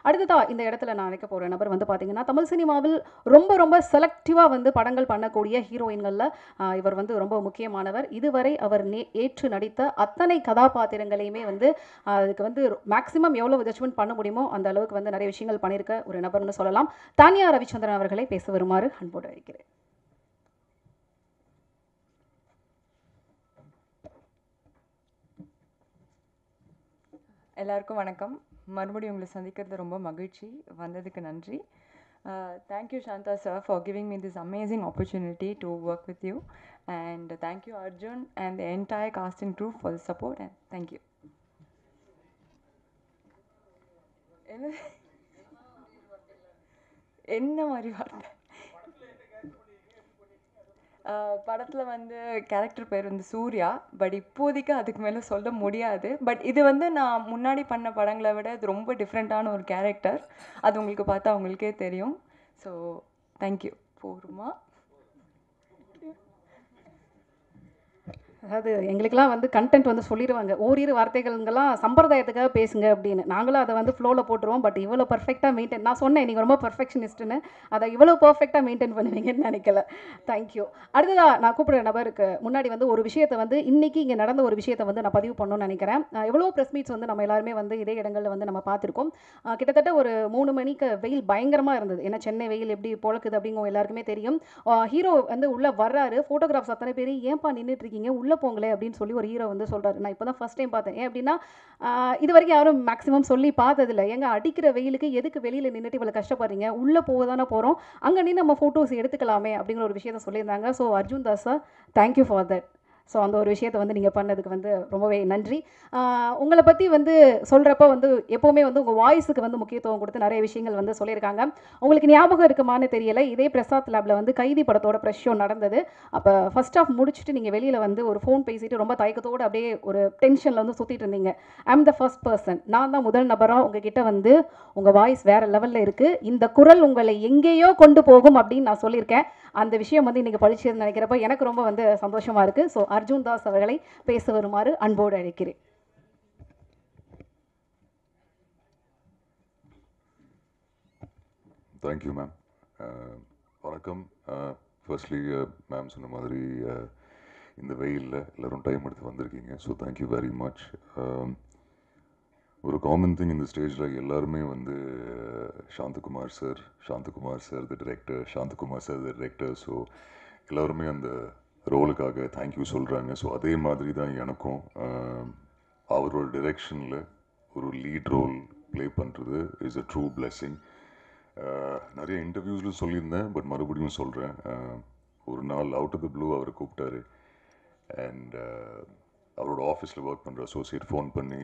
அடுத்ததா இந்த இடத்துல நான் நினைக்க போகிற நபர் வந்து பார்த்தீங்கன்னா தமிழ் சினிமாவில் ரொம்ப ரொம்ப செலக்டிவாக வந்து படங்கள் பண்ணக்கூடிய ஹீரோயின்களில் இவர் வந்து ரொம்ப முக்கியமானவர் இதுவரை அவர் நே ஏற்று நடித்த அத்தனை கதாபாத்திரங்களையுமே வந்து ஆஹ், அதுக்கு வந்து மேக்ஸிமம் எவ்வளோ ஜட்ஜ்மெண்ட் பண்ண முடியுமோ அந்த அளவுக்கு வந்து நிறைய விஷயங்கள் பண்ணியிருக்க ஒரு நபர்னு சொல்லலாம் தானியா ரவிச்சந்திரன் அவர்களை பேச வருமாறு அன்போடு அழைக்கிறேன் எல்லாருக்கும் வணக்கம் மறுபடியும் உங்களை சந்திக்கிறது ரொம்ப மகிழ்ச்சி வந்ததுக்கு நன்றி thank you Santha sir for giving me this amazing opportunity to work with you and thank you Arjun and entire casting crew for the support and thank you என்ன என்ன மாதிரி வார்த்தை படத்தில் வந்து கேரக்டர் பேர் வந்து சூர்யா பட் இப்போதைக்கு அதுக்கு மேலே சொல்ல முடியாது பட் இது வந்து நான் முன்னாடி பண்ண படங்களை விட இது ரொம்ப டிஃப்ரெண்ட்டான ஒரு கேரக்டர் அது உங்களுக்கு பார்த்தா உங்களுக்கே தெரியும் ஸோ தேங்க்யூ போருமா அதாவது எங்களுக்கெல்லாம் வந்து கண்டென்ட் வந்து சொல்லிடுவாங்க ஓரிரு வார்த்தைகள்ங்கெல்லாம் சம்பிரதாயத்துக்காக பேசுங்க அப்படின்னு நாங்களும் அதை வந்து ஃப்ளோவில் போட்டுருவோம் பட் இவ்வளோ பர்ஃபெக்டாக மெயின்டைன் நான் சொன்னேன் நீங்கள் ரொம்ப பர்ஃபெக்ஷனிஸ்ட்டுன்னு அதை இவ்வளோ பர்ஃபெக்டாக மெயின்டைன் பண்ணுவீங்கன்னு நினைக்கல தேங்க்யூ அடுத்ததாக நான் கூப்பிடுற நபருக்கு முன்னாடி வந்து ஒரு விஷயத்தை வந்து இன்னைக்கு இங்கே நடந்த ஒரு விஷயத்தை வந்து நான் பதிவு பண்ணணும்னு நினைக்கிறேன் அஹ் எவ்வளோ ப்ரெஸ் மீட்ஸ் வந்து நம்ம எல்லாருமே வந்து இதே இடங்களில் வந்து நம்ம பார்த்துருக்கோம் அஹ் கிட்டத்தட்ட ஒரு மூணு மணிக்கு வெயில் பயங்கரமாக இருந்தது ஏன்னா சென்னை வெயில் எப்படி பொழக்குது அப்படிங்க எல்லாருக்குமே தெரியும் ஹீரோ வந்து உள்ளே வர்றாரு ஃபோட்டோகிராஃப்ஸ் அத்தனை பேர் ஏன்பா நின்றுட்டு இருக்கீங்க உள்ளே போங்களே அப்படின்னு சொல்லி ஒரு ஹீரோ வந்து சொல்கிறாரு நான் இப்போ தான் ஃபஸ்ட் டைம் பார்த்தேன் ஏன் அப்படின்னா ஆஹ் இது வரைக்கும் யாரும் மேக்ஸிமம் சொல்லி பார்த்ததில்ல ஏங்க அடிக்கிற வெயிலுக்கு எதுக்கு வெளியில் நின்றுட்டு இவ்வளோ கஷ்டப்படுறீங்க உள்ளே போக தானே போகிறோம் அங்கே நின்று நம்ம ஃபோட்டோஸ் எடுத்துக்கலாமே அப்படிங்கிற ஒரு விஷயத்த சொல்லியிருந்தாங்க so Arjun Das sir thank you for that so அந்த ஒரு விஷயத்தை வந்து நீங்கள் பண்ணதுக்கு வந்து ரொம்பவே நன்றி ஆஹ் உங்களை பற்றி வந்து சொல்கிறப்ப வந்து எப்போவுமே வந்து உங்கள் வாய்ஸுக்கு வந்து முக்கியத்துவம் கொடுத்து நிறைய விஷயங்கள் வந்து சொல்லியிருக்காங்க உங்களுக்கு ஞாபகம் இருக்குமான்னு தெரியல இதே பிரசாத் லேபில் வந்து கைதி படத்தோட ப்ரெஷ் ஷோ நடந்தது அப்போ ஃபர்ஸ்ட் ஆஃப் முடிச்சுட்டு நீங்கள் வெளியில் வந்து ஒரு ஃபோன் பேசிட்டு ரொம்ப தயக்கத்தோடு அப்படியே ஒரு டென்ஷனில் வந்து சுற்றிட்டு இருந்தீங்க ஐம் த ஃபர்ஸ்ட் பர்சன் நான் தான் முதல் நபராக உங்ககிட்ட வந்து உங்கள் வாய்ஸ் வேறு லெவலில் இருக்குது இந்த குரல் உங்களை எங்கேயோ கொண்டு போகும் அப்படின்னு நான் சொல்லியிருக்கேன் அந்த விஷயம் வந்து இன்றைக்கி பழிச்சதுன்னு நினைக்கிறப்ப எனக்கு ரொம்ப வந்து சந்தோஷமாக இருக்குது ஸோ அர்ஜுன் தாஸ் அவர்களை பேச வருமாறு அன்போடு அழைக்கிறேன் தேங்க்யூ மேம் வணக்கம் ஃபர்ஸ்ட்லி மேம் சொன்ன மாதிரி uh, இந்த வெயிலில் எல்லோரும் டைம் எடுத்து வந்திருக்கீங்க ஸோ தேங்க்யூ வெரி மச் ஒரு காமன் திங் இந்த ஸ்டேஜில் எல்லாருமே வந்து uh, Santhakumar sir Santhakumar sir the director Santhakumar sir the director so எல்லாருமே அந்த ரோலுக்காக தேங்க்யூ சொல்கிறாங்க ஸோ அதே மாதிரி தான் எனக்கும் uh, அவரோட டிரெக்ஷனில் ஒரு லீட் ரோல் ப்ளே பண்ணுறது is a true blessing ah நிறைய இன்டர்வியூஸில் சொல்லியிருந்தேன் பட் மறுபடியும் சொல்கிறேன் ஒரு நாள் அவுட் ஆஃப் த ப்ளூ அவர் கூப்பிட்டாரு அண்ட் அவரோட ஆஃபீஸில் ஒர்க் பண்ணுற அசோசியேட் ஃபோன் பண்ணி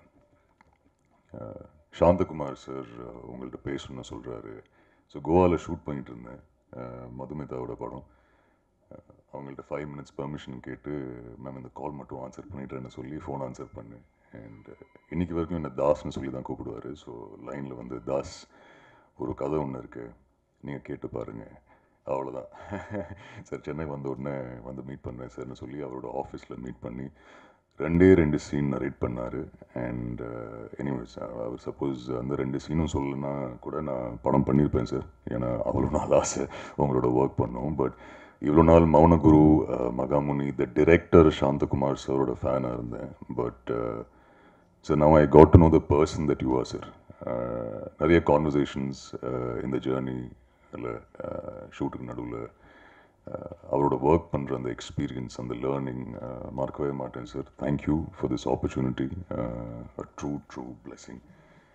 ஆஹ் சாந்தகுமார் சார் உங்கள்கிட்ட பேசணும்னு சொல்கிறாரு ஸோ கோவாவில் ஷூட் பண்ணிட்டு இருந்தேன் ஆஹ் மதுமிதாவோட படம் ஆஹ் அவங்கள்ட்ட ஃபைவ் மினிட்ஸ் பெர்மிஷன் கேட்டு மேம் இந்த கால் மட்டும் ஆன்சர் பண்ணிட்டேன்னு சொல்லி ஃபோன் ஆன்சர் பண்ணேன் அண்ட் இன்னைக்கு வரைக்கும் என்ன தாஸ்னு சொல்லி தான் கூப்பிடுவார் ஸோ லைனில் வந்து தாஸ் ஒரு கதை ஒன்று இருக்குது நீங்கள் கேட்டு பாருங்கள் அவ்வளோதான் சார் சென்னை வந்த உடனே வந்து மீட் பண்ணுறேன் சார்னு சொல்லி அவரோட ஆஃபீஸில் மீட் பண்ணி ரெண்டே ரெண்டு சீன் நரேட் பண்ணார் அண்ட் எனிவேஸ் அவர் சப்போஸ் அந்த ரெண்டு சீனும் சொல்லலைன்னா கூட நான் படம் பண்ணியிருப்பேன் சார் ஏன்னா அவ்வளோ நாள் ஆசை உங்களோட ஒர்க் பண்ணோம் பட் இவ்வளோ நாள் Mounaguru ah, Magamuni the director Santhakumar சாரோட ஃபேனாக இருந்தேன் but so now I got to know the person that you are sir நிறைய கான்வர்சேஷன்ஸ் இந்த ஜேர்னி இல்லை ஷூட்டுக்கு நடுவில் அவரோட ஒர்க் பண்ணுற அந்த எக்ஸ்பீரியன்ஸ் அந்த லேர்னிங் மறக்கவே மாட்டேன் sir thank you for this opportunity true true blessing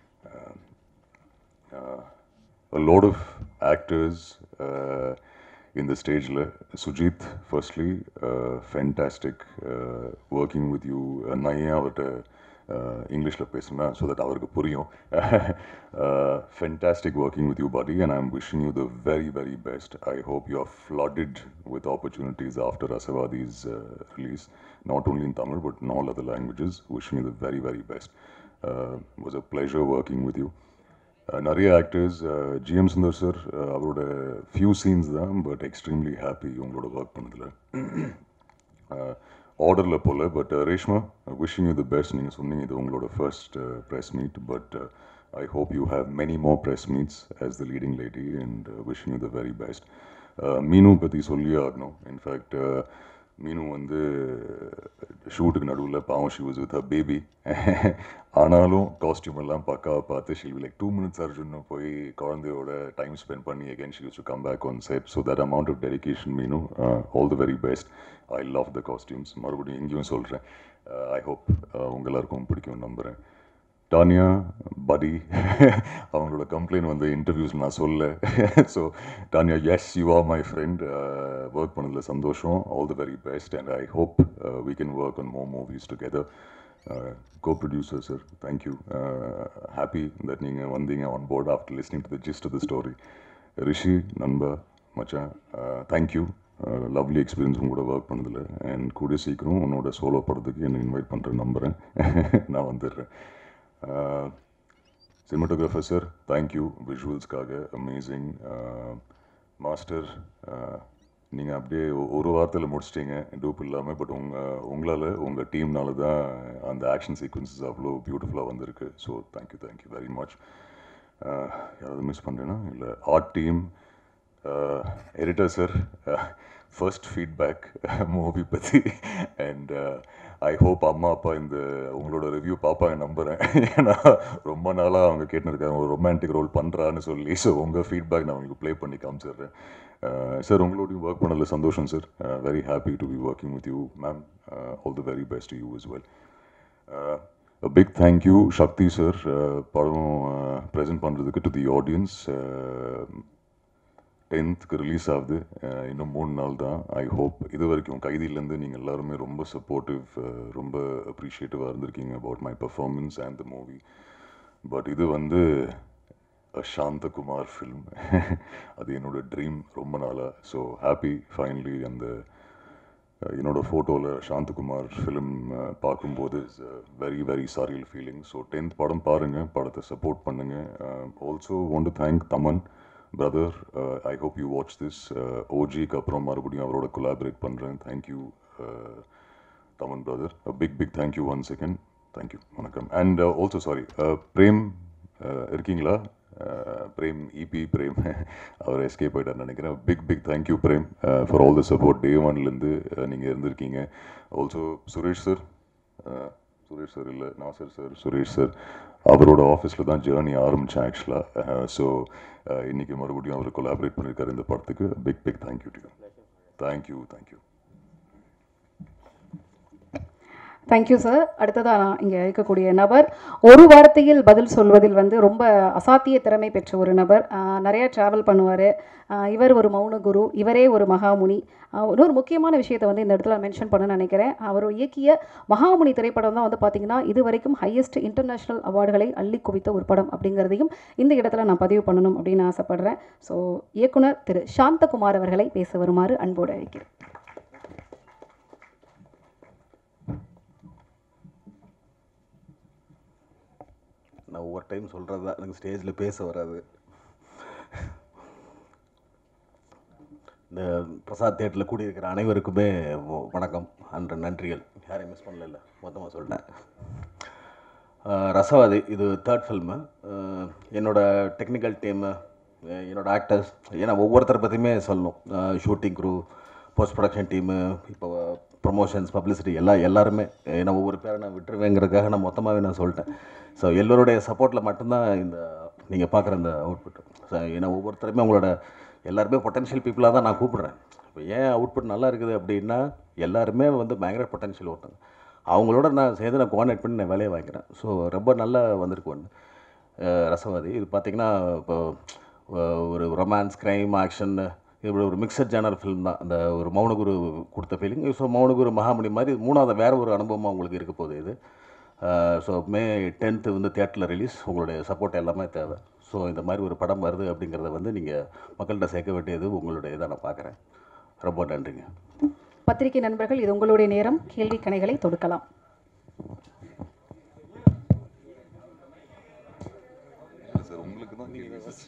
a lot of actors uh, in the stage. le- Sujit, firstly, uh, fantastic uh, working with you. Uh, நான் ஏன் அவர்கிட்ட இங்கிலீஷில் பேசுனா ஸோ தட் அவருக்கு புரியும் fantastic working with you buddy and I am wishing you the very very best I hope you are flooded with opportunities after Rasavathi's release not only in Tamil but in all other languages wishing you the very very best was a pleasure working with you ah நிறைய actors GM Sundar sir அவரோட few scenes தான் but extremely happy உங்களோட work பண்ணதில் ஆர்டரில் போல but Reshma wishing you the best நீங்கள் சொன்னீங்க இது உங்களோட first press meet but I hope you have many more press meets as the leading lady and wishing you the very best Meenu பற்றி சொல்லியே ஆகணும் இன்ஃபேக்ட் மீனு வந்து ஷூட்டுக்கு நடுவில் பாவம் she was with a baby ஆனாலும் காஸ்டியூம் எல்லாம் பக்காவாக பார்த்து ஷீல் லைக் டூ மினிட்ஸ் அர்ஜுன்னு போய் குழந்தையோட டைம் ஸ்பெண்ட் பண்ணி again she use to come back on set so that amount of dedication Meenu all the very best I love the costumes மறுபடியும் எங்கேயும் சொல்கிறேன் ஐ ஹோப் உங்க எல்லாருக்கும் பிடிக்கும் நம்புகிறேன் டானியா படி அவங்களோட கம்ப்ளைண்ட் வந்து இன்டர்வியூஸ் நான் சொல்ல so Tanya yes you are my friend work பண்ணதில் சந்தோஷம் all the very best and I hope we can work on more movies together co producer sir thank you happy that நீங்கள் வந்தீங்க on board after listening to the gist of the story Rishi நண்பா மச்சான் thank you lovely experience உங்க கூட work பண்ணதில் and கூடிய சீக்கிரம் உன்னோட சோலோ படத்துக்கு என்னை இன்வைட் பண்ணுறேன் நம்புகிறேன் நான் வந்துடுறேன் சினிமாட்டோகிராஃபர் சார் தேங்க்யூ விஷுவல்ஸ்க்காக அமேசிங் மாஸ்டர் நீங்கள் அப்படியே ஒ- ஒரு வாரத்தில் முடிச்சிட்டீங்க டூப் இல்லாமல் பட் உங்கள் உங்களால் உங்கள் டீம்னால தான் அந்த ஆக்ஷன் சீக்வன்சஸ் அவ்வளோ பியூட்டிஃபுல்லாக வந்திருக்கு so thank you thank you very much யாராவது மிஸ் பண்ணுறேன்னா இல்லை art team editor sir first feedback movie பற்றி அண்ட் ஐ ஹோப் அம்மா அப்பா இந்த உங்களோட ரிவ்யூ பாப்பாங்க நம்புகிறேன் ஏன்னா ரொம்ப நாளாக அவங்க கேட்டுருக்காங்க ஒரு ரொமான்டிக் ரோல் பண்ணுறான்னு சொல்லி ஸோ உங்கள் ஃபீட்பேக் நான் உங்களுக்கு ப்ளே பண்ணி காமிச்சிடுறேன் சார் உங்களோடையும் ஒர்க் பண்ணதில் சந்தோஷம் sir very happy to be working with you ma'am all the very best you is well big thank you Sakthi sir படம் ப்ரெசென்ட் பண்ணுறதுக்கு டு தி ஆடியன்ஸ் டென்த்துக்கு ரிலீஸ் ஆகுது அஹ் இன்னும் மூணு நாள் தான் ஐ ஹோப் இது வரைக்கும் கைதியிலேருந்து நீங்கள் எல்லாருமே ரொம்ப சப்போர்ட்டிவ் ரொம்ப அப்ரிஷியேட்டிவாக இருந்திருக்கீங்க about my performance and the movie but இது வந்து a சாந்தகுமார் ஃபில்ம் அது என்னோட ட்ரீம் ரொம்ப நாளாக ஸோ ஹாப்பி ஃபைனலி அந்த அஹ் என்னோட ஃபோட்டோவில் சாந்தகுமார் ஃபிலிம் பார்க்கும்போது very very surreal feeling so tenth படம் பாருங்கள் படத்தை சப்போர்ட் பண்ணுங்கள் also want to thank Thaman brother I hope you watch this ஓஜிக்கு அப்புறம் மறுபடியும் அவரோட கொலாபரேட் பண்ணுறேன் thank you Thaman brother big big thank you one second thank you வணக்கம் and also sorry Prem uh, இருக்கீங்களா Uh, பிரேம் இபி பிரேம் அவர் எஸ்கேப் ஆயிட்டார் நினைக்கிறேன் big big thank you Prem for all the support day ஒன்லேருந்து நீங்கள் இருந்திருக்கீங்க also Suresh sir Suresh sir இல்லை நாசர் சார் சுரேஷ் சார் அவரோட ஆஃபீஸில் தான் ஜேர்னி ஆரம்பித்தேன் ஆக்சுவலாக ஸோ இன்னைக்கு மறுபடியும் அவர் கொலாபரேட் பண்ணியிருக்காரு இந்த படத்துக்கு big big thank you to thank you thank you thank you sir அடுத்ததாக நான் இங்கே இருக்கக்கூடிய நபர் ஒரு வார்த்தையில் பதில் சொல்வதில் வந்து ரொம்ப அசாத்திய திறமை பெற்ற ஒரு நபர் ஆஹ் நிறைய ட்ராவல் பண்ணுவார் இவர் ஒரு மௌன குரு இவரே ஒரு மகாமுனி ஆஹ் இன்னொரு முக்கியமான விஷயத்தை வந்து இந்த இடத்துல மென்ஷன் பண்ண நினைக்கிறேன் அவர் இயக்கிய மகாமுனி திரைப்படம் தான் வந்து பார்த்திங்கன்னா இது வரைக்கும் ஹையஸ்ட் இன்டர்நேஷ்னல் அவார்டுகளை அள்ளி குவித்த ஒரு படம் அப்படிங்கிறதையும் இந்த இடத்துல நான் பதிவு பண்ணணும் அப்படின்னு ஆசைப்படுறேன் ஸோ இயக்குனர் திரு சாந்தகுமார் அவர்களை பேச வருமாறு அன்போடு அழைக்கிறேன் நான் ஒவ்வொரு டைம் சொல்கிறது தான் எனக்கு ஸ்டேஜில் பேச வராது இந்த பிரசாத் தேட்டரில் கூடியிருக்கிற அனைவருக்குமே வ- வணக்கம் அன்று நன்றிகள் யாரையும் மிஸ் பண்ணல மொத்தமாக சொல்லிட்டேன் அஹ் ரசவாதி இது தேர்ட் ஃபில்மு என்னோட டெக்னிக்கல் டீமு என்னோட ஆக்டர்ஸ் ஏன்னா ஒவ்வொருத்தரை பற்றியுமே சொல்லணும் shooting crew post production team இப்போ ப்ரொமோஷன்ஸ் பப்ளிசிட்டி எல்லாம் எல்லாருமே ஏன்னா ஒவ்வொரு பேரை நான் விட்டுருவேங்கிறதுக்காக நான் மொத்தமாகவே நான் சொல்லிட்டேன் ஸோ எல்லோருடைய சப்போர்ட்டில் மட்டும்தான் இந்த நீங்கள் பார்க்குற இந்த அவுட்புட் ஸோ ஏன்னா ஒவ்வொருத்தருமே உங்களோட எல்லாருமே பொட்டன்ஷியல் பீப்புளாக தான் நான் கூப்பிடுறேன் இப்போ ஏன் அவுட்புட் நல்லா இருக்குது அப்படின்னா எல்லாருமே வந்து பயங்கர பொட்டன்ஷியல் ஒருத்தங்க அவங்களோட நான் சேர்ந்து நான் கோஆர்டினேட் பண்ணி நான் வேலையை வாங்கிக்கிறேன் ஸோ ரொம்ப நல்லா வந்திருக்கு ஒன்று ரசவாதி இது பார்த்திங்கன்னா இப்போ அஹ், ஒரு ரொமான்ஸ் க்ரைம் ஆக்ஷன் இப்படி ஒரு மிக்சட் ஜேனர் ஃபிலிம் தான் அந்த ஒரு மௌனகுரு கொடுத்த ஃபீலிங் ஸோ மௌனகுரு மகாமணி மாதிரி இது மூணாவது வேற ஒரு அனுபவமாக உங்களுக்கு இருக்க போகுது இது ஸோ மே டென்த்து வந்து தேட்டரில் ரிலீஸ் உங்களுடைய சப்போர்ட் எல்லாமே தேவை ஸோ இந்த மாதிரி ஒரு படம் வருது அப்படிங்கிறத வந்து நீங்கள் மக்கள்கிட்ட சேர்க்க வேண்டியது உங்களுடைய இதை நான் பார்க்குறேன் ரொம்ப நன்றிங்க பத்திரிகை நண்பர்கள் இது உங்களுடைய நேரம் கேள்வி கணைகளை தொடுக்கலாம் சார் உங்களுக்கு தான் கேள்வி சார்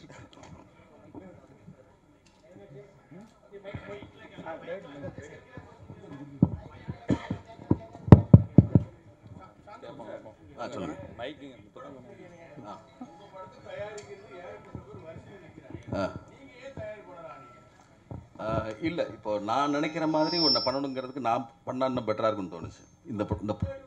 ஆ சொல்லுங்கள் ஆ இல்லை இப்போ நான் நினைக்கிற மாதிரி ஒன்றை பண்ணணுங்கிறதுக்கு நான் பண்ணா இன்னும் பெட்டராக இருக்கும்னு தோணுச்சு இந்த ப- இந்த ப-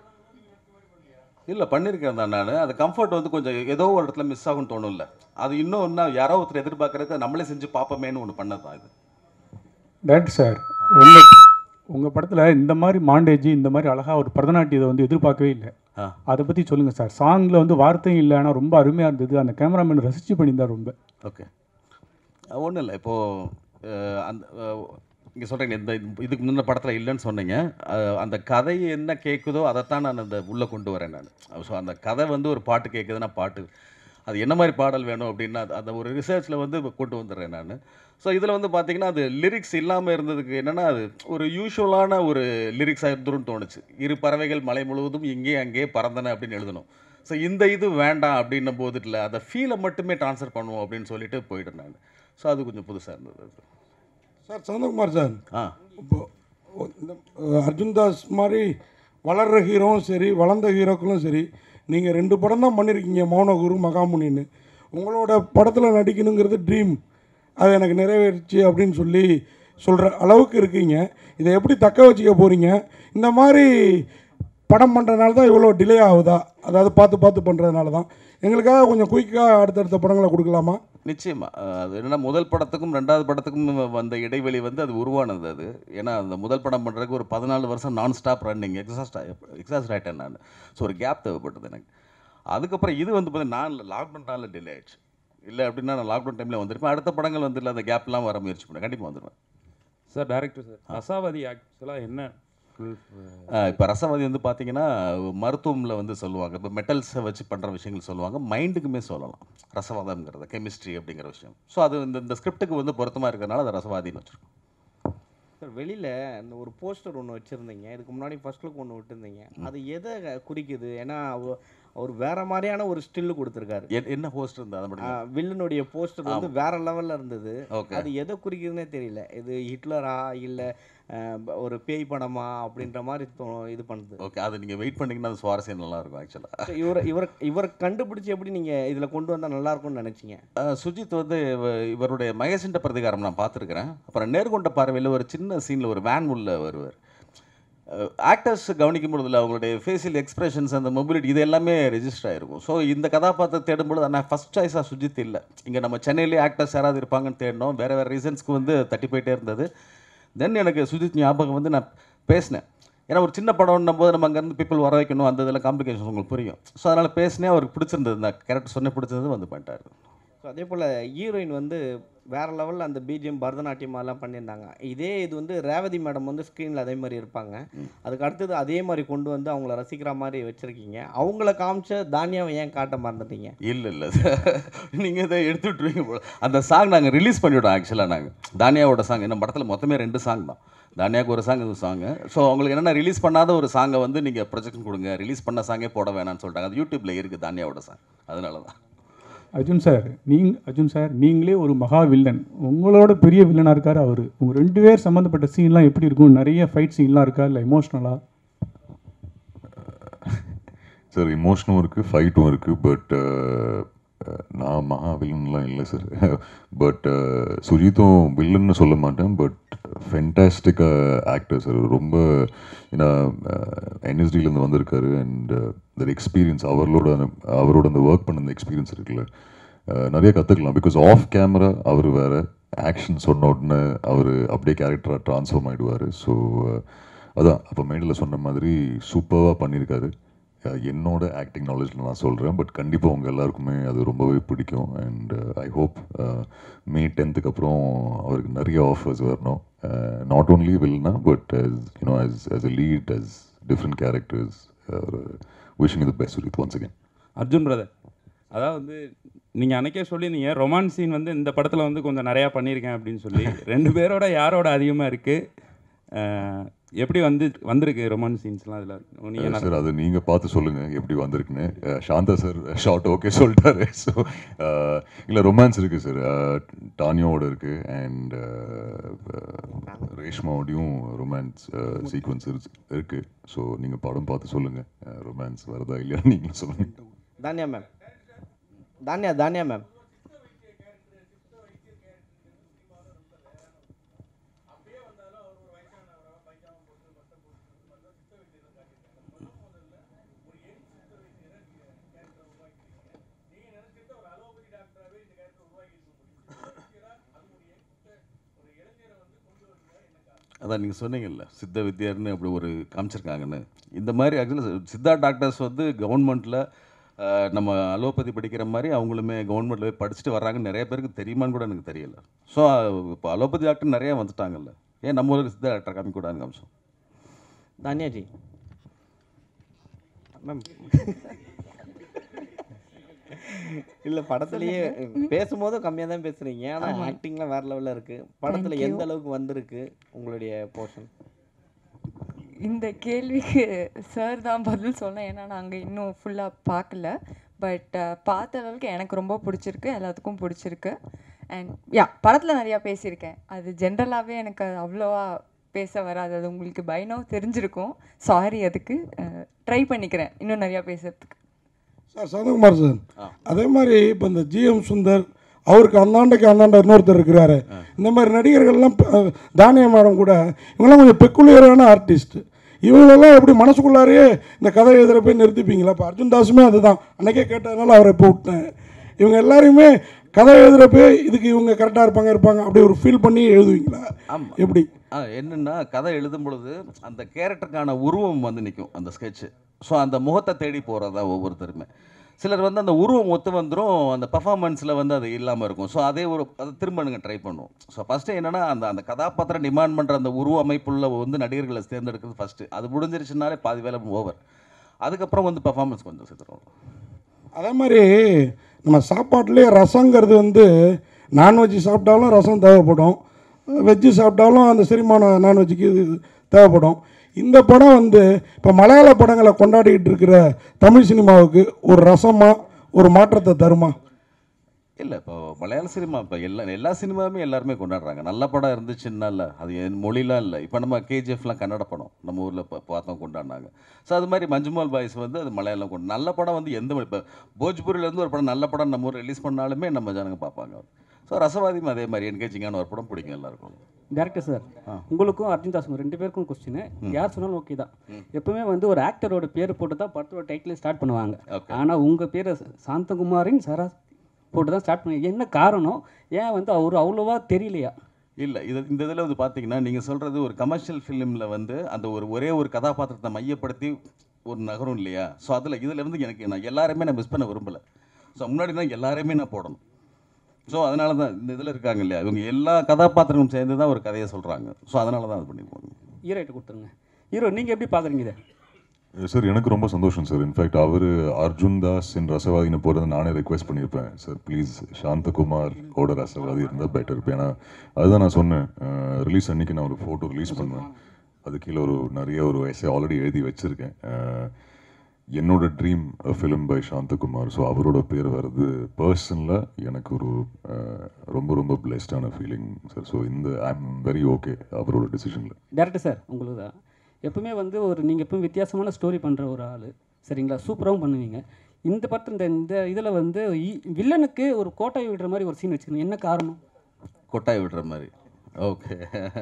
இல்லை பண்ணியிருக்கேன் தான் நான் அது கம்ஃபர்ட் வந்து கொஞ்சம் ஏதோ ஒரு இடத்துல மிஸ் ஆகும்னு தோணும்ல அது இன்னும் இன்னும் யாரோ ஒருத்தர் எதிர்பார்க்கறத நம்மளே செஞ்சு பார்ப்போமேன்னு ஒன்று பண்ணது தான் இது டேரக்டர் சார் உங்கள் உங்கள் படத்தில் இந்த மாதிரி மாண்டேஜ் இந்த மாதிரி அழகாக ஒரு பரதநாட்டியத்தை வந்து எதிர்பார்க்கவே இல்லை ஆ அதை பற்றி சொல்லுங்கள் சார் சாங்கில் வந்து வார்த்தையும் இல்லை ஆனால் ரொம்ப அருமையாக இருந்தது அந்த கேமராமேன் ரசித்து பண்ணியிருந்தார் ரொம்ப ஓகே ஒன்றும் இல்லை இப்போது அந்த இங்கே சொல்கிறீங்க இந்த இதுக்கு முன்ன படத்தில் இல்லைன்னு சொன்னீங்க அஹ், அந்த கதை என்ன கேட்குதோ அதைத்தான் நான் அந்த உள்ளே கொண்டு வரேன் நான் ஸோ அந்த கதை வந்து ஒரு பாட்டு கேட்குதுன்னா பாட்டு அது என்ன மாதிரி பாடல் வேணும் அப்படின்னா அது- அந்த ஒரு ரிசர்ச்சில் வந்து கொண்டு வந்துடுறேன் நான் ஸோ இதில் வந்து பார்த்தீங்கன்னா அது லிரிக்ஸ் இல்லாமல் இருந்ததுக்கு என்னென்னா அது ஒரு யூஷுவலான ஒரு லிரிக்ஸாக இருந்துருன்னு தோணுச்சு இரு பறவைகள் மலை முழுவதும் இங்கே அங்கே பறந்தன அப்படின்னு எழுதணும் ஸோ இந்த இது வேண்டாம் அப்படின்னும் போது இல்லை அதை ஃபீலை மட்டுமே ட்ரான்ஸ்ஃபர் பண்ணுவோம் அப்படின்னு சொல்லிட்டு போயிட்டேன் நான் ஸோ அது கொஞ்சம் புதுசாக இருந்தது அது சார் சந்தகுமார் சார் ஆ இப்போ ஒ- இந்த அஹ், அர்ஜுன் தாஸ் மாதிரி வளர்கிற ஹீரோவும் சரி வளர்ந்த ஹீரோக்களும் சரி நீங்கள் ரெண்டு படம் தான் பண்ணியிருக்கீங்க மௌனகுரு மகாமுனின்னு உங்களோட படத்தில் நடிக்கணுங்கிறது ட்ரீம் அது எனக்கு நிறைவேறுச்சு அப்படின்னு சொல்லி சொல்கிற அளவுக்கு இருக்கீங்க இதை எப்படி தக்க வச்சுக்க போகிறீங்க இந்த மாதிரி படம் பண்ணுறதுனால தான் இவ்வளோ டிலே ஆகுதா அதாவது பார்த்து பார்த்து பண்ணுறதுனால தான் எங்களுக்காக கொஞ்சம் குயிக்காக அடுத்தடுத்த படங்களை கொடுக்கலாமா நிச்சயமா அஹ் அது என்னன்னா முதல் படத்துக்கும் ரெண்டாவது படத்துக்கும் வந்த இடைவெளி வந்து அது உருவானது அது ஏன்னா அந்த முதல் படம் பண்ணுறதுக்கு ஒரு பதினாலு வருஷம் நான் ஸ்டாப் ரன்னிங் எக்ஸாஸ்ட் எக்ஸாஸ்ட் ஆகிட்டேன் நான் ஸோ ஒரு கேப் தேவைப்பட்டது எனக்கு அதுக்கப்புறம் இது வந்து பார்த்தீங்கன்னா நான் லாக்டவுன்னால டிலே ஆயிடுச்சு இல்லை அப்படின்னா நான் லாக்டவுன் டைமில் வந்திருப்பேன் அடுத்த படங்கள் வந்து இல்லை அந்த கேப்லாம் வர முயற்சி பண்ணேன் கண்டிப்பாக வந்துடுவேன் சார் டேரக்டர் சார் ரசாவதி ஆக்சுவலாக என்ன full, இப்போ ரசவாதி வந்து பார்த்தீங்கன்னா மருத்துவமில் வந்து சொல்லுவாங்க இப்போ மெட்டல்ஸை வச்சு பண்ணுற விஷயங்கள் சொல்லுவாங்க மைண்டுக்குமே சொல்லலாம் ரசவாதம்ங்கிறது கெமிஸ்ட்ரி அப்படிங்கிற விஷயம் ஸோ அது இந்த இந்த ஸ்கிரிப்டுக்கு வந்து பொருத்தமாக இருக்கிறனால அதை ரசவாதின்னு வச்சுருக்கோம் சார் வெளியில் அந்த ஒரு போஸ்டர் ஒன்று வச்சுருந்தீங்க இதுக்கு முன்னாடி ஃபர்ஸ்ட் லுக் ஒன்று விட்டுருந்தீங்க அது எதை குறிக்குது ஏன்னா அவ- அவர் வேற மாதிரியான ஒரு ஸ்டில்லு கொடுத்துருக்காரு எ- என்ன போஸ்ட் இருந்தால் அதை மட்டும் வில்லனுடைய போஸ்டர் வந்து வேற லெவலில் இருந்தது ஓகே அது எதை குறிக்குதுன்னே தெரியல இது ஹிட்லரா இல்லை ஒரு பேய் படமா அப்படின்ற மாதிரி தோ- இது பண்ணுது ஓகே அது நீங்கள் வெயிட் பண்ணிங்கன்னா அது சுவாரஸ்யம் நல்லா இருக்கும் ஆக்சுவலாக So, இவரை இவர் இவரை கண்டுபிடிச்சி எப்படி நீங்கள் இதில் கொண்டு வந்தால் நல்லா இருக்கும்னு நினச்சிங்க சுஜித் வந்து இவ- இவருடைய மகேசன்ட பிரதிகாரம் நான் பார்த்துருக்கிறேன் அப்புறம் நேர்கொண்ட பார்வையில் ஒரு சின்ன சீனில் ஒரு வேன் உள்ள வருவார் ஆக்டர்ஸ் கவனிக்கும் பொழுதுல அவங்களுடைய ஃபேஷியல் எக்ஸ்பிரஷன்ஸ் அந்த மொபிலிட்டி இது எல்லாமே ரெஜிஸ்டர் ஆயிருக்கும் ஸோ இந்த கதாபாத்திரம் தேடும்பொழுது நான் ஃபஸ்ட் சாய்ஸாக சுஜித் இல்லை இங்கே நம்ம சென்னையிலே ஆக்டர்ஸ் யாராவது இருப்பாங்கன்னு தேடினோம் வேறு வேறு ரீசன்ஸ்க்கு வந்து தட்டி போயிட்டே இருந்தது தென் எனக்கு சுஜித் ஞாபகம் வந்து நான் பேசினேன் ஏன்னா ஒரு சின்ன படம்னும் போது நம்ம அங்கேருந்து பீப்புள் வர வைக்கணும் அந்த இதெல்லாம் காம்ப்ளிகேஷன் உங்களுக்கு புரியும் ஸோ அதனால் பேசினேன் அவருக்கு பிடிச்சிருந்தது இந்த கேரக்டர் சொன்ன பிடிச்சிருந்தது வந்து பண்ணிட்டாரு ஸோ அதே போல் ஹீரோயின் வந்து வேற லெவலில் அந்த பிஜிஎம் பரதநாட்டியம் அதெல்லாம் பண்ணியிருந்தாங்க இதே இது வந்து ரேவதி மேடம் வந்து ஸ்க்ரீனில் அதே மாதிரி இருப்பாங்க அதுக்கு அடுத்தது அதே மாதிரி கொண்டு வந்து அவங்கள ரசிக்கிற மாதிரி வச்சுருக்கீங்க அவங்கள காமிச்ச தானியாவை ஏன் காட்ட மறந்துட்டீங்க இல்லை இல்லை நீங்கள் இதை எடுத்து விட்டுருவீங்க போல அந்த சாங் நாங்கள் ரிலீஸ் பண்ணிவிட்டோம் ஆக்சுவலாக நாங்கள் தானியாவோட சாங் என்ன படத்தில் மொத்தமே ரெண்டு சாங் தான் தானியாவுக்கு ஒரு சாங் இது சாங்கு ஸோ அவங்களுக்கு என்னென்னா ரிலீஸ் பண்ணாத ஒரு சாங்கை வந்து நீங்கள் ப்ரொஜெக்ஷன் கொடுங்க ரிலீஸ் பண்ண சாங்கே போட வேணாம்னு சொல்லிட்டாங்க அது யூடியூப்பில் இருக்குது தானியாவோட சாங் அதனால தான் அர்ஜுன் சார் நீங் அர்ஜுன் சார் நீங்களே ஒரு மகா வில்லன் உங்களோட பெரிய வில்லனாக இருக்கார் அவர் உங்கள் ரெண்டு பேர் சம்மந்தப்பட்ட சீன்லாம் எப்படி இருக்கும் நிறைய ஃபைட் சீன்லாம் இருக்கா இல்லை எமோஷ்னலாக சார் இமோஷனும் இருக்குது ஃபைட்டும் இருக்குது பட் நான் மகா வில்லன்லாம் இல்லை சார் பட் சுஜித்தும் வில்லன்னு சொல்ல மாட்டேன் பட் ஃபென்டாஸ்டிக்காக ஆக்டர் சார் ரொம்ப ஏன்னா என்எஸ்டிலேருந்து வந்திருக்காரு அண்ட் தட் எக்ஸ்பீரியன்ஸ் அவர்களோட அந்த- அவரோட அந்த ஒர்க் பண்ண அந்த எக்ஸ்பீரியன்ஸ் இருக்குல்ல அஹ், நிறைய கற்றுக்கலாம் பிகாஸ் ஆஃப் கேமரா அவர் வேறு ஆக்ஷன் சொன்ன உடனே அவர் அப்படியே கேரக்டராக ட்ரான்ஸ்ஃபார்ம் ஆகிடுவார் ஸோ அதான் அப்போ மேடில் சொன்ன மாதிரி சூப்பராக பண்ணியிருக்காரு அஹ் என்னோட ஆக்டிங் நாலேஜில் நான் சொல்கிறேன் பட் கண்டிப்பாக உங்கள் எல்லாருக்குமே அது ரொம்பவே பிடிக்கும் அண்ட் ஐ ஹோப் மே டென்த்துக்கு அப்புறம் அவருக்கு நிறைய ஆஃபர்ஸ் வரணும் not only villain but as you know as as a lead as different characters wishing the best with once again Arjun brother அதாவது வந்து நீங்கள் அன்னைக்கே சொல்லியிருந்தீங்க ரொமான்ஸ் சீன் வந்து இந்த படத்தில் வந்து கொஞ்சம் நிறையா பண்ணியிருக்கேன் அப்படின்னு சொல்லி ரெண்டு பேரோட யாரோட அதிகமாக இருக்குது எப்படி வந்து வந்திருக்கு ரொமான்ஸ் சீன்ஸ்லாம் அதில் நீங்கள் சார் அது நீங்கள் பார்த்து சொல்லுங்கள் எப்படி வந்திருக்குன்னு அஹ், சாந்தா சார் ஷார்ட் ஓகே சொல்லிட்டாரு ஸோ இல்லை ரொமான்ஸ் இருக்குது சார் டானியோட இருக்குது அண்ட் ரேஷ்மாவோடையும் ரொமான்ஸ் சீக்வன்ஸ் இருக்குது ஸோ நீங்கள் படம் பார்த்து சொல்லுங்கள் ரொமான்ஸ் வருதா இல்லையா நீங்களும் சொல்லுங்கள் தானியா மேம் தானியா தானியா மேம் அதான் நீங்கள் சொன்னீங்கல்ல சித்த வித்யார்னு அப்படி ஒரு காமிச்சிருக்காங்கன்னு இந்த மாதிரி ஆக்சுவலாக சித்தா டாக்டர்ஸ் வந்து கவர்மெண்ட்டில் நம்ம அலோபதி படிக்கிற மாதிரி அவங்களுமே கவர்மெண்ட்டில் போய் படிச்சுட்டு வர்றாங்கன்னு நிறைய பேருக்கு தெரியுமான்னு கூட எனக்கு தெரியல ஸோ இப்போ அலோபதி டாக்டர் நிறைய வந்துட்டாங்கல்ல ஏன் நம்ம ஊருக்கு சித்தா டாக்டர் காமிக்கூடாதுன்னு காமிச்சோம் தானியா ஜி மேம் இல்லை படத்துலயே பேசும்போதும் கம்மியாக தான் பேசுகிறீங்க ஆனால் ஆக்டிங்லாம் வேறு லெவலில் இருக்குது படத்தில் எந்த அளவுக்கு வந்திருக்கு உங்களுடைய போர்ஷன் இந்த கேள்விக்கு சார் தான் பதில் சொன்னேன் ஏன்னா நாங்கள் இன்னும் ஃபுல்லாக பார்க்கல பட் பார்த்த அளவுக்கு எனக்கு ரொம்ப பிடிச்சிருக்கு எல்லாத்துக்கும் பிடிச்சிருக்கு அண்ட் யா படத்தில் நிறையா பேசியிருக்கேன் அது ஜென்ரலாகவே எனக்கு அது அவ்வளோவா பேச வராது அது உங்களுக்கு பைனோ தெரிஞ்சிருக்கும் சாரி அதுக்கு ட்ரை பண்ணிக்கிறேன் இன்னும் நிறையா பேசுறதுக்கு சார் சந்தகுமார் சார் அதே மாதிரி இப்போ இந்த ஜிஎம் சுந்தர் அவருக்கு அந்தாண்டைக்கு அந்தாண்ட இன்னொருத்தர் இருக்கிறாரு இந்த மாதிரி நடிகர்கள்லாம் ப- தானியா மேடம் கூட இவங்கெல்லாம் கொஞ்சம் பெக்குலியரான ஆர்டிஸ்ட் இவங்களெல்லாம் எப்படி மனசுக்குள்ளாரையே இந்த கதை எழுதுகிற போய் நிறுத்திப்பீங்களா இப்போ அர்ஜுன் தாஸுமே அதுதான் அன்னைக்கே கேட்டதுனால அவரை இப்போ விட்டேன் இவங்க எல்லாரையுமே கதை எழுதுகிறப்ப இதுக்கு இவங்க கரெக்டாக இருப்பாங்க இருப்பாங்க அப்படி ஒரு ஃபீல் பண்ணி எழுதுவீங்களா ஆமாம் எப்படி ஆ என்னென்னா கதை எழுதும் பொழுது அந்த கேரக்டருக்கான உருவம் வந்து நிற்கும் அந்த ஸ்கெட்சு ஸோ அந்த முகத்தை தேடி போகிறதா ஒவ்வொருத்தருமே சிலர் வந்து அந்த உருவம் ஒத்து வந்துடும் அந்த பர்ஃபார்மன்ஸில் வந்து அது இல்லாமல் இருக்கும் ஸோ அதே ஒரு அதை திரும்ப நீங்கள் ட்ரை பண்ணுவோம் ஸோ ஃபஸ்ட்டு என்னென்னா அந்த அந்த கதாபாத்திரம் டிமாண்ட் பண்ணுற அந்த உருவ அமைப்புள்ள வந்து நடிகர்களை தேர்ந்தெடுக்கிறது ஃபஸ்ட்டு அது முடிஞ்சிருச்சுனாலே பாதி வேலை ஓவர் அதுக்கப்புறம் வந்து பர்ஃபார்மன்ஸ் கொஞ்சம் சேர்த்துருவோம் அதே மாதிரி நம்ம சாப்பாட்டுலேயே ரசங்கிறது வந்து நான்வெஜ் சாப்பிட்டாலும் ரசம் தேவைப்படும் வெஜ்ஜு சாப்பிட்டாலும் அந்த செரிமானம் நான்வெஜ்ஜுக்கு இது தேவைப்படும் இந்த படம் வந்து இப்போ மலையாள படங்களை கொண்டாடிக்கிட்டு இருக்கிற தமிழ் சினிமாவுக்கு ஒரு ரசமாக ஒரு மாற்றத்தை தருமா இல்லை இப்போ மலையாள சினிமா இப்போ எல்லா எல்லா சினிமாவுமே எல்லாருமே கொண்டாடுறாங்க நல்ல படம் இருந்துச்சுன்னா இல்லை அது என் மொழிலாம் இல்லை இப்போ நம்ம கேஜிஎஃப்லாம் கன்னட படம் நம்ம ஊரில் இப்போ பார்த்தோம் கொண்டாடினாங்க ஸோ அது மாதிரி மஞ்சுமால் பாய்ஸ் வந்து அது மலையாளம் கொண்டு நல்ல படம் வந்து எந்த மொழி இப்போ போஜ்பூரிலேருந்து ஒரு படம் நல்ல படம் நம்ம ஊர் ரிலீஸ் பண்ணாலுமே நம்ம ஜனங்க பார்ப்பாங்க ஸோ ரசவாதியும் அதே மாதிரி என்கேஜிங்கான ஒரு படம் பிடிக்கும் எல்லாருக்கும் டேரக்டர் சார் உங்களுக்கும் அர்ஜுன் தாஸுக்கும் ரெண்டு பேருக்கும் கொஸ்டின் யார் சொன்னாலும் ஓகே தான் எப்பவுமே வந்து ஒரு ஆக்டரோட பேர் போட்டு தான் படத்தோட டைட்டில் ஸ்டார்ட் பண்ணுவாங்க Okay. ஆனால் உங்கள் பேர் சாந்தகுமாரின் சரா போட்டு தான் ஸ்டார்ட் பண்ணி என்ன காரணம் ஏன் வந்து அவர் அவ்வளோவா தெரியலையா இல்லை இது இந்த இதில் வந்து பார்த்தீங்கன்னா நீங்கள் சொல்கிறது ஒரு கமர்ஷியல் ஃபிலிமில் வந்து அந்த ஒரு ஒரே ஒரு கதாபாத்திரத்தை மையப்படுத்தி ஒரு நகரம் இல்லையா ஸோ அதில் இதில் வந்து எனக்கு நான் எல்லாருமே நான் மிஸ் பண்ண விரும்பலை ஸோ முன்னாடி தான் எல்லாரையுமே நான் போடணும் ஸோ அதனால தான் இந்த இதில் இருக்காங்க இல்லையா இவங்க எல்லா கதாபாத்திரங்களும் சேர்ந்து தான் ஒரு கதையை சொல்கிறாங்க ஸோ அதனால தான் அது பண்ணியிருப்பாங்க ஹீரோயிட்ட கொடுத்துருங்க ஹீரோ நீங்கள் எப்படி பார்க்குறீங்க இதை சார் எனக்கு ரொம்ப சந்தோஷம் சார் இன்ஃபேக்ட் அவர் அர்ஜுன் தாஸ் இன் ரசவாதினை போகிறத நானே ரெக்வெஸ்ட் பண்ணியிருப்பேன் சார் ப்ளீஸ் சாந்தகுமார் ஓட ரசவாதி இருந்தால் பெட்டர் இருப்பேன் ஏன்னா அதுதான் நான் சொன்னேன் ரிலீஸ் அன்னைக்கு நான் ஒரு ஃபோட்டோ ரிலீஸ் பண்ணுவேன் அது கீழே ஒரு நிறைய ஒரு வயசை ஆல்ரெடி எழுதி வச்சுருக்கேன் அஹ், என்னோட dream film by Santhakumar so அவரோட பேர் வர்றது பர்சனில் எனக்கு ஒரு அஹ், ரொம்ப ரொம்ப பிளெஸ்டான ஃபீலிங் சார் ஸோ இந்த ஐ எம் வெரி ஓகே அவரோட டிசிஷனில் டேரக்டர் சார் உங்களுக்கு தான் எப்பவுமே வந்து ஒரு நீங்கள் எப்பவும் வித்தியாசமான ஸ்டோரி பண்ணுற ஒரு ஆள் சரிங்களா சூப்பராகவும் பண்ணுவீங்க இந்த படத்தில் இந்த இந்த இதில் வந்து இ- வில்லனுக்கு ஒரு கோட்டாய் விடுற மாதிரி ஒரு சீன் வச்சுக்கணும் என்ன காரணம் கொட்டாய் விடுற மாதிரி ஓகே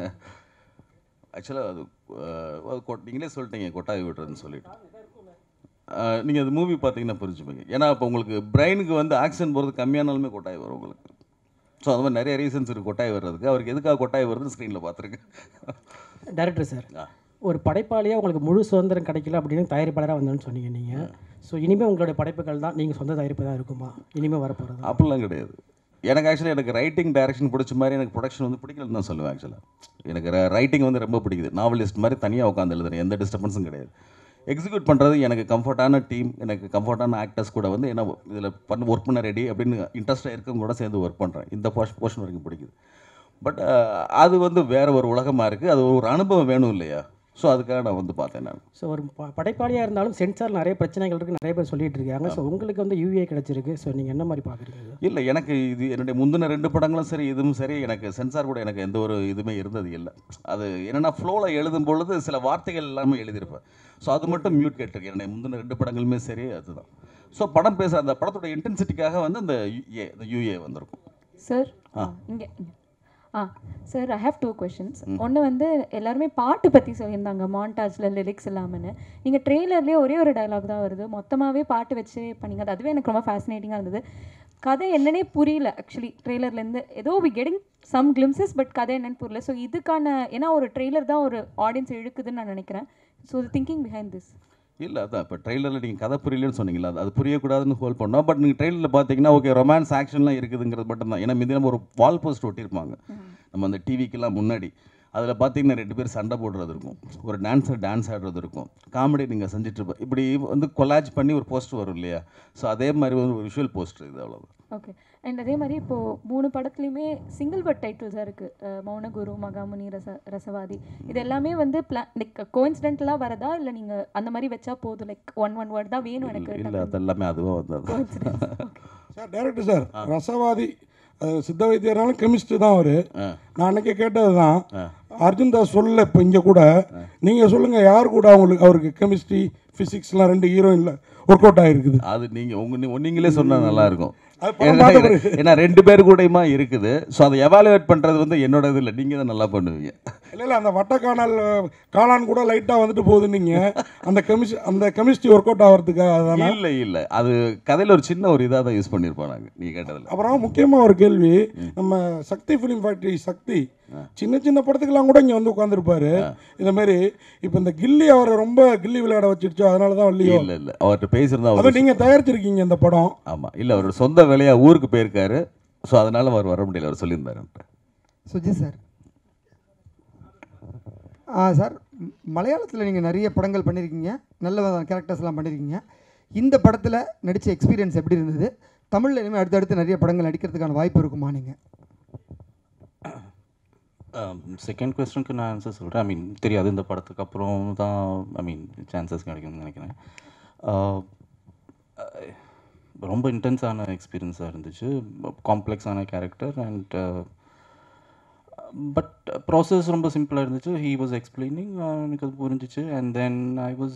ஆக்சுவலாக அது அஹ், அது கொட்- நீங்களே சொல்லிட்டீங்க கொட்டாய் விடுறதுன்னு சொல்லிட்டு நீங்கள் அது மூவி பார்த்தீங்கன்னா புரிஞ்சுப்பீங்க ஏன்னா இப்போ உங்களுக்கு பிரெயினுக்கு வந்து ஆக்சிஜன் போகிறது கம்மியானாலுமே கொட்டாய் வரும் உங்களுக்கு ஸோ அது மாதிரி நிறைய ரீசன்ஸ் இருக்குது கொட்டாய் வர்றதுக்கு அவருக்கு எதுக்காக கொட்டாய் வருதுன்னு ஸ்க்ரீனில் பார்த்துருக்கேன் டேரக்டர் சார் ஆ. ஒரு படைப்பாளியாக உங்களுக்கு முழு சுதந்திரம் கிடைக்கல அப்படின்னு தயாரிப்பாளராக வந்தேன்னு சொன்னீங்க நீங்கள் ஸோ இனிமேல் உங்களுடைய படைப்புகள் தான் நீங்கள் சொந்த தயாரிப்பு தான் இருக்குமா இனிமேல் வரப்போகிறது அப்படிலாம் கிடையாது எனக்கு ஆக்சுவலி எனக்கு ரைட்டிங் டைரக்ஷன் பிடிச்ச மாதிரி எனக்கு ப்ரொடக்ஷன் வந்து பிடிக்கலன்னு தான் சொல்லுவேன் ஆக்சுவலாக எனக்கு ரைட்டிங் வந்து ரொம்ப பிடிக்குது நாவலிஸ்ட் மாதிரி தனியாக உட்காந்து எழுதுறேன் எந்த டிஸ்டர்பன்ஸும் கிடையாது எக்ஸிக்யூட் பண்ணுறது எனக்கு கம்ஃபர்ட்டான டீம் எனக்கு கம்ஃபர்ட்டான ஆக்டர்ஸ் கூட வந்து என்ன இதில் பண்ண ஒர்க் பண்ண ரெடி அப்படின்னு இன்ட்ரெஸ்ட்டாக இருக்கவங்க கூட சேர்ந்து ஒர்க் பண்ணுறேன் இந்த போர்ஷன் போர்ஷன் வரைக்கும் பிடிக்குது பட் அது வந்து வேற ஒரு உலகமாக இருக்குது அது ஒரு அனுபவம் வேணும் இல்லையா ஸோ அதுக்காக நான் வந்து பார்த்தேன் நான் ஸோ ஒரு ப படைப்பாளியாக இருந்தாலும் சென்சார் நிறைய பிரச்சனைகள் இருக்குது நிறைய பேர் சொல்லிட்டு இருக்காங்க ஸோ உங்களுக்கு வந்து யூஏ கிடச்சிருக்கு ஸோ நீங்கள் என்ன மாதிரி பார்க்குறீங்க இல்லை எனக்கு இது என்னுடைய முந்தின ரெண்டு படங்களும் சரி இதுவும் சரி எனக்கு சென்சார் கூட எனக்கு எந்த ஒரு இதுவுமே இருந்தது இல்லை அது என்னென்னா ஃப்ளோவில் எழுதும் பொழுது சில வார்த்தைகள் எல்லாமே எழுதியிருப்பேன் ஸோ அது மட்டும் மியூட் கேட்டிருக்கேன் என்னுடைய முந்தின ரெண்டு படங்களுமே சரி அதுதான் ஸோ படம் பேச அந்த படத்தோட இன்டென்சிட்டிக்காக வந்து அந்த யூஏ இந்த யூஏ வந்திருக்கும் சார் ஆ. இங்கே ஆ sir I have two questions ஒன்று வந்து எல்லாருமே பாட்டு பற்றி சொல்லியிருந்தாங்க மாண்டாஜில் லிரிக்ஸ் இல்லாமன்னு நீங்கள் ட்ரெய்லர்லேயே ஒரே ஒரு டயலாக் தான் வருது மொத்தமாகவே பாட்டு வச்சு பண்ணீங்க அது அதுவே எனக்கு ரொம்ப ஃபேசினேட்டிங்காக இருந்தது கதை என்னன்னே புரியல ஆக்சுவலி ட்ரெய்லர்லேருந்து ஏதோ we getting some glimpses but கதை என்னன்னு புரியல ஸோ இதுக்கான ஏன்னா ஒரு ட்ரெய்லர் தான் ஒரு ஆடியன்ஸ் இழுக்குதுன்னு நான் நினைக்கிறேன் ஸோ திங்கிங் பிஹைண்ட் திஸ் இல்லை அதான் இப்போ ட்ரெய்லரில் நீங்கள் கதை புரியலன்னு சொன்னீங்களா அது அது புரியக்கூடாதுன்னு ஹோல் பண்ணோம் பட் நீங்கள் ட்ரெய்லரில் பார்த்தீங்கன்னா ஓகே ரொமான்ஸ் ஆக்ஷன்லாம் இருக்குதுங்கிறது மட்டும்தான் ஏன்னா மிதி நம்ம ஒரு வால் போஸ்ட் ஒட்டியிருப்பாங்க நம்ம அந்த டிவிக்கெல்லாம் முன்னாடி அதில் பார்த்தீங்கன்னா ரெண்டு பேர் சண்டை போடுறது இருக்கும் ஒரு டான்ஸர் டான்ஸ் ஆடுறது இருக்கும் காமெடி நீங்கள் செஞ்சுட்டு இருப்ப இப்படி வந்து கொலாஜ் பண்ணி ஒரு போஸ்ட் வரும் இல்லையா ஸோ அதே மாதிரி ஒரு விஷுவல் போஸ்டர் இது அவ்வளோதான் ஓகே அண்ட் அதே மாதிரி இப்போது மூணு படத்துலையுமே சிங்கிள் பட் டைட்டில்ஸாக இருக்குது மௌனகுரு மகாமுனி ரச ரசவாதி இது எல்லாமே வந்து பிளா லைக் கோயின்சிடென்டலாக வரதா இல்லை நீங்கள் அந்த மாதிரி வச்சா போதும் லைக் ஒன் ஒன் வேர்ட் தான் வேணும் எனக்கு இல்லை அதெல்லாமே அதுவும் வந்தது Coincidence. Sir director sir Rasavathi அது சித்த வைத்தியர்னாலும் கெமிஸ்ட்ரி தான் அவர் நான் அன்னைக்கு கேட்டது தான் அர்ஜுன் தாஸ் சொல்ல இப்போ இங்கே கூட நீங்கள் சொல்லுங்கள் யார் கூட அவங்களுக்கு அவருக்கு கெமிஸ்ட்ரி ஃபிசிக்ஸ்லாம் ரெண்டு ஹீரோயினில் ஒர்க் அவுட் ஆகிருக்குது அது நீங்கள் உங்க நீங்களே சொன்னால் நல்லா இருக்கும் அது படம் பார்த்த பிறகு. ஏன்னா ரெண்டு பேர் கூடயுமா இருக்குது ஸோ அதை எவாலுவேட் பண்ணுறது வந்து என்னோட இது இல்லை நீங்கள் தான் நல்லா பண்ணுவீங்க இல்லை இல்லை அந்த வட்டக்கானல் காளான் கூட லைட்டாக வந்துட்டு போகுது நீங்கள் அந்த கெமிஸ்ட்ரி அந்த கெமிஸ்ட்ரி ஒர்க் அவுட் ஆகிறதுக்காக அதானே இல்லை இல்லை அது கதையில் ஒரு சின்ன ஒரு இதாக தான் யூஸ் பண்ணியிருப்போம் நாங்கள் நீங்கள் கேட்டதில் அப்புறம் முக்கியமாக ஒரு கேள்வி நம்ம சக்தி ஃபிலிம் ஃபேக்ட்ரி சக்தி சின்ன சின்ன படத்துக்கெல்லாம் கூட இங்கே வந்து உட்காந்துருப்பாரு இந்த மாதிரி இப்போ இந்த கில்லி அவரை ரொம்ப கில்லி விளையாட வச்சிருச்சோ அதனால தான் இல்லையோ இல்லை இல்லை அவர்கிட்ட பேசியிருந்தா அதை அவர் நீங்கள் தயாரிச்சிருக்கீங்க இந்த படம் ஆமாம் இல்லை அவரோட சொந்த வேலையாக ஊருக்கு போயிருக்காரு ஸோ அதனால் அவர் வர முடியல அவர் சொல்லியிருந்தாரு என்கிட்ட. சுஜி சார் ஆ சார் ம், மலையாளத்தில் நீங்கள் நிறைய படங்கள் பண்ணியிருக்கீங்க நல்ல கேரக்டர்ஸ்லாம் பண்ணியிருக்கீங்க இந்த படத்தில் நடித்த எக்ஸ்பீரியன்ஸ் எப்படி இருந்தது தமிழில் இனிமேல் அடுத்தடுத்து நிறைய படங்கள் நடிக்கிறதுக்கான வாய்ப்பு இருக்குமா நீங்கள் செகண்ட் கொஸ்டனுக்கு நான் ஆன்சர் சொல்கிறேன் ஐ மீன் தெரியாது இந்த படத்துக்கு அப்புறம் தான் ஐ மீன் சான்சஸ் கிடைக்கும்னு நினைக்கிறேன் Uh, uh, ரொம்ப இன்டென்ஸான எக்ஸ்பீரியன்ஸாக இருந்துச்சு காம்ப்ளெக்ஸான கேரக்டர் அண்ட் பட் ப்ராசஸ் ரொம்ப சிம்பிளாக இருந்துச்சு ஹீ வாஸ் எக்ஸ்பிளைனிங் எனக்கு அது புரிஞ்சிச்சு and then I was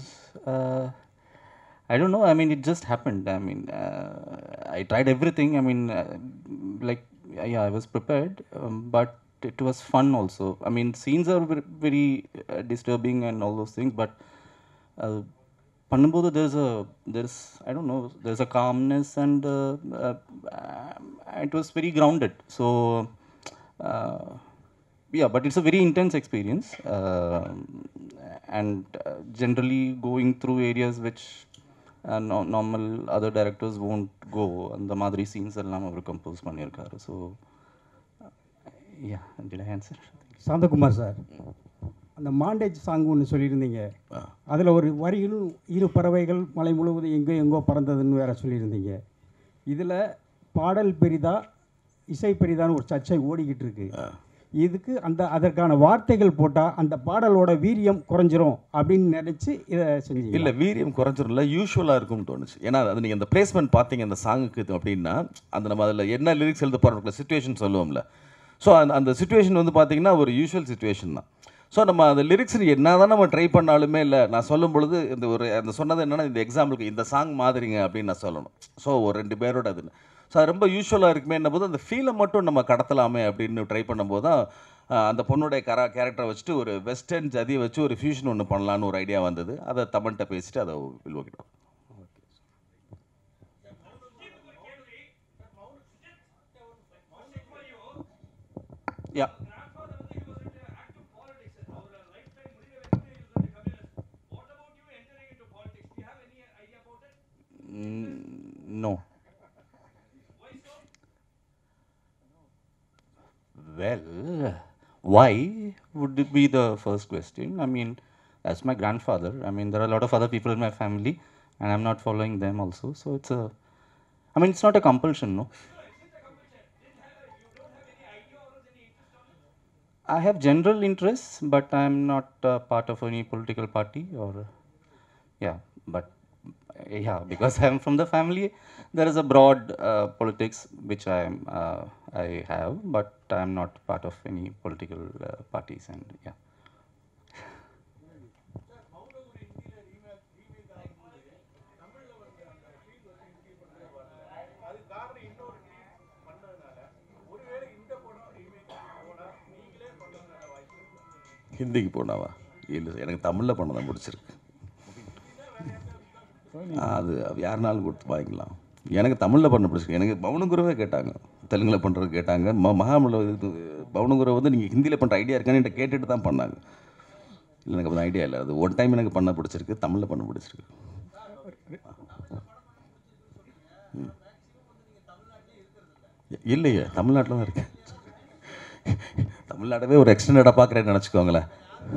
I don't know. I mean, it just happened. I mean, uh, I tried everything. I mean, uh, like, yeah, I was prepared, um, but it was fun also. I mean, scenes are very, very uh, disturbing and all those things, but uh, பண்ணும்போது there's a there's I don't know there's a calmness and uh, uh, it was very grounded. So uh, yeah, but it's a very intense experience, uh, and uh, generally going through areas which uh, no, normal other directors won't go. அந்த மாதிரி scenes எல்லாம் அவர் compose பண்ணியிருக்காரு so yeah did I answer Santhakumar sir அந்த montage song ஒன்று சொல்லியிருந்தீங்க அதில் ஒரு வரியில் இரு பறவைகள் மலை முழுவதும் எங்கோ எங்கோ பறந்ததுன்னு வேற சொல்லியிருந்தீங்க இதில் பாடல் பெரிதா இசை பெரிதான்னு ஒரு சர்ச்சை ஓடிக்கிட்டு இருக்கு இதுக்கு அந்த அதற்கான வார்த்தைகள் போட்டால் அந்த பாடலோட வீரியம் குறைஞ்சிரும் அப்படின்னு நினச்சி இதை செஞ்சீங்க இல்லை வீரியம் குறைஞ்சிரும்ல யூஸ்வலாக இருக்கும்னு தோணுச்சு ஏன்னா அது நீங்கள் அந்த பிளேஸ்மெண்ட் பார்த்தீங்க அந்த சாங்குக்கு இது அப்படின்னா அந்த நம்ம அதில் என்ன லிரிக்ஸ் எழுத போகிறோம்ல சுச்சுவேஷன் சொல்லுவோம்ல ஸோ அந்த அந்த சுச்சுவேஷன் வந்து பார்த்தீங்கன்னா ஒரு யூஷுவல் சுச்சுவேஷன் தான் ஸோ நம்ம அந்த லிரிக்ஸ் என்ன தான் நம்ம ட்ரை பண்ணாலுமே இல்லை நான் சொல்லும் பொழுது இந்த ஒரு அந்த சொன்னது என்னன்னா இந்த எக்ஸாம்பிளுக்கு இந்த சாங் மாதிரிங்க அப்படின்னு நான் சொல்லணும் ஸோ ஒரு ரெண்டு பேரோட அது ஸோ அது ரொம்ப யூஸ்வலாக இருக்குமே என்ன போது அந்த ஃபீலை மட்டும் நம்ம கடத்தலாமே அப்படின்னு ட்ரை பண்ணும்போது தான் ஆஹ், அந்த பொண்ணுடைய கரா கேரக்டரை வச்சுட்டு ஒரு வெஸ்டர்ன் ஜதியை வச்சு ஒரு ஃபியூஷன் ஒன்று பண்ணலான்னு ஒரு ஐடியா வந்தது அதை தமன்கிட்ட பேசிட்டு அதை வில்வகிட்டோம் யா No. Well, why would it be the first question? I mean, that's my grandfather. I mean, there are a lot of other people in my family, and I'm not following them also. So it's a, I mean, it's not a compulsion, no. I have general interests, but I'm not uh, part of any political party or, yeah, but uh, yeah, because I'm from the family, there is a broad uh, politics which I am, uh, I have, but I'm not part of any political uh, parties, and yeah. ஹிந்திக்கு போனாவா இல்லை எனக்கு தமிழில் பண்ண தான் பிடிச்சிருக்கு அது யாருனாலும் கொடுத்து வாங்கிக்கலாம் எனக்கு தமிழில் பண்ண பிடிச்சிருக்கு எனக்கு பவுனகுருவே கேட்டாங்க தெலுங்கில் பண்ணுறது கேட்டாங்க ம மகாமல இது பவுனகுரு வந்து நீங்கள் ஹிந்தியில் பண்ணுற ஐடியா இருக்கான்னு என்கிட்ட கேட்டுட்டு தான் பண்ணாங்க இல்லை எனக்கு அப்போ ஐடியா இல்லை அது ஒன் டைம் எனக்கு பண்ண பிடிச்சிருக்கு தமிழில் பண்ண பிடிச்சிருக்கு ம். இல்லையே தமிழ்நாட்டில் தான் இருக்கேன் தமிழ்நாடவே ஒரு எக்ஸ்டெண்டடாக பார்க்குறேன்னு நினச்சிக்கோங்களேன்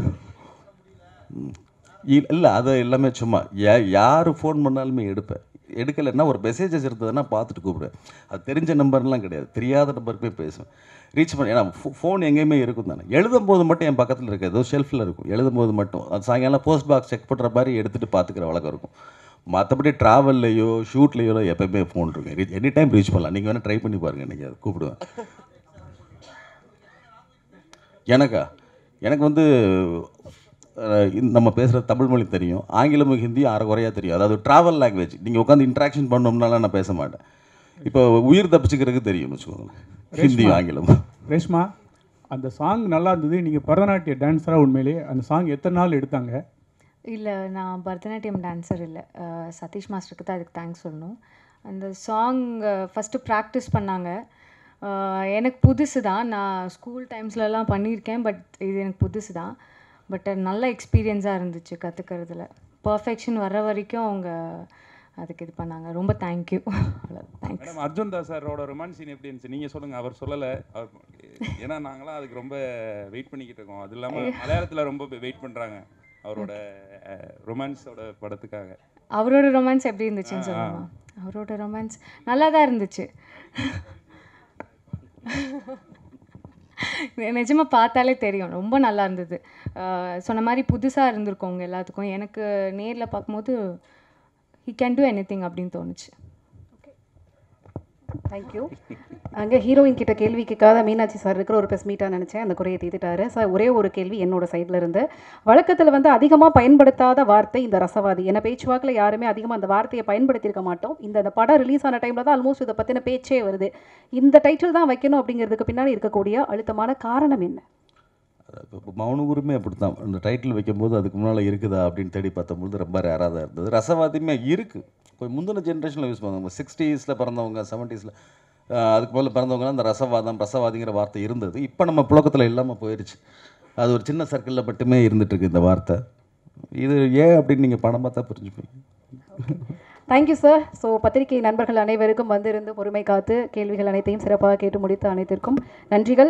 இல்லை அது எல்லாமே சும்மா யா யார் ஃபோன் பண்ணாலுமே எடுப்பேன் எடுக்கலைன்னா ஒரு மெசேஜஸ் இருந்ததுன்னா பார்த்துட்டு கூப்பிடுவேன் அது தெரிஞ்ச நம்பர்லாம் கிடையாது தெரியாத நம்பருக்கு போய் பேசுவேன் ரீச் பண்ண ஏன்னா ஃபோன் எங்கேயுமே இருக்கும் தானே எழுதும் போது மட்டும் என் பக்கத்தில் இருக்க ஏதோ ஷெல்ஃபில் இருக்கும் எழுதும் போது மட்டும் அது சாயங்காலம் போஸ்ட் பாக்ஸ் செக் பண்ணுற மாதிரி எடுத்துகிட்டு பார்த்துக்கிற வழக்கம் இருக்கும் மற்றபடி ட்ராவல்லையோ ஷூட்லேயோ எப்போயுமே ஃபோன் இருக்கும் எனி டைம் ரீச் பண்ணலாம் நீங்கள் வேணால் ட்ரை பண்ணி பாருங்கள் இன்றைக்கி அது கூப்பிடுவேன் எனக்கா எனக்கு வந்து அஹ், இந்த- நம்ம பேசுகிற தமிழ் மொழி தெரியும் ஆங்கிலமும் ஹிந்தியும் அரை குறையாக தெரியும் அதாவது ட்ராவல் லாங்குவேஜ் நீங்கள் உட்காந்து இன்ட்ராக்ஷன் பண்ணோம்னாலாம் நான் பேச மாட்டேன் இப்போ உயிர் தப்பிச்சுக்கிறதுக்கு தெரியும்னு வச்சுக்கோங்களேன் ஹிந்தியும் ஆங்கிலமும் ரேஷ்மா அந்த சாங் நல்லா இருந்தது நீங்கள் பரதநாட்டிய டான்ஸராக உண்மையிலே அந்த சாங் எத்தனை நாள் எடுத்தாங்க இல்லை நான் பரதநாட்டியம் டான்ஸர் இல்லை அஹ் சதீஷ் மாஸ்டருக்கு தான் அதுக்கு தேங்க்ஸ் சொல்லணும் அந்த சாங் ஃபஸ்ட்டு ப்ராக்டிஸ் பண்ணாங்க அஹ் எனக்கு புதுசு தான் நான் ஸ்கூல் டைம்ஸ்லலாம் பண்ணியிருக்கேன் பட் இது எனக்கு புதுசு தான் பட் நல்ல எக்ஸ்பீரியன்ஸாக இருந்துச்சு கற்றுக்கிறதுல பர்ஃபெக்ஷன் வர்ற வரைக்கும் அவங்க அதுக்கு இது பண்ணாங்க ரொம்ப thank you thanks madam Arjun Das சாரோட ரொமான்ஸ் சீன் எப்படி இருந்துச்சு நீங்கள் சொல்லுங்கள் அவர் சொல்லலை அவர் ஏன்னா நாங்களாம் அதுக்கு ரொம்ப வெயிட் பண்ணிக்கிட்டு இருக்கோம் அது இல்லாமல் மலையாளத்தில் ரொம்ப வெயிட் பண்ணுறாங்க அவரோட ரொமான்ஸோட படத்துக்காக அவரோட ரொமான்ஸ் எப்படி இருந்துச்சுன்னு ஆ, ஆ. சொல்லுமா அவரோட ரொமான்ஸ் நல்லா தான் இருந்துச்சு நிஜமாக பார்த்தாலே தெரியும் ரொம்ப நல்லா இருந்தது அஹ் சொன்ன மாதிரி புதுசாக இருந்திருக்கும் உங்க எல்லாத்துக்கும் எனக்கு நேரில் பார்க்கும்போது he can do anything அப்படின்னு தோணுச்சு தேங்க்யூ அங்கே ஹீரோயின் கிட்ட கேள்வி கேட்காத மீனாட்சி சார் இருக்கிற ஒரு ப்ரெஸ் மீட்டாக நினச்சேன் அந்த குறையை தீர்த்துட்டாரு சார் ஒரே ஒரு கேள்வி என்னோட சைடில் இருந்து வழக்கத்தில் வந்து அதிகமாக பயன்படுத்தாத வார்த்தை இந்த ரசவாதி ஏன்னா பேச்சுவாக்கில் யாருமே அதிகமாக அந்த வார்த்தையை பயன்படுத்தியிருக்க மாட்டோம் இந்த அந்த படம் ரிலீஸ் ஆன டைமில் தான் ஆல்மோஸ்ட் இதை பற்றின பேச்சே வருது இந்த டைட்டில் தான் வைக்கணும் அப்படிங்கிறதுக்கு பின்னாடி இருக்கக்கூடிய அழுத்தமான காரணம் என்ன இப்போ மௌனகுருமே அப்படி தான் அந்த டைட்டில் வைக்கும்போது அதுக்கு முன்னால் இருக்குதா அப்படின்னு தேடி பார்த்தபோது ரொம்ப ரேராக தான் இருந்தது ரசவாதியுமே இருக்குது கொஞ்சம் முந்தின ஜென்ரேஷனில் யூஸ் பண்ணுவாங்க சிக்ஸ்டீஸில் பிறந்தவங்க செவன்ட்டீஸில் அதுக்கு முதல்ல பிறந்தவங்க அந்த ரசவாதம் ரசவாதிங்கிற வார்த்தை இருந்தது இப்போ நம்ம புழக்கத்தில் இல்லாமல் போயிடுச்சு அது ஒரு சின்ன சர்க்கிளில் மட்டுமே இருந்துகிட்ருக்கு இந்த வார்த்தை இது ஏன் அப்படின்னு நீங்கள் படம் பார்த்தா புரிஞ்சுப்பீங்க தேங்க்யூ சார் ஸோ பத்திரிகை நண்பர்கள் அனைவருக்கும் வந்திருந்து பொறுமை காத்து கேள்விகள் அனைத்தையும் சிறப்பாக கேட்டு முடித்த அனைத்திற்கும் நன்றிகள்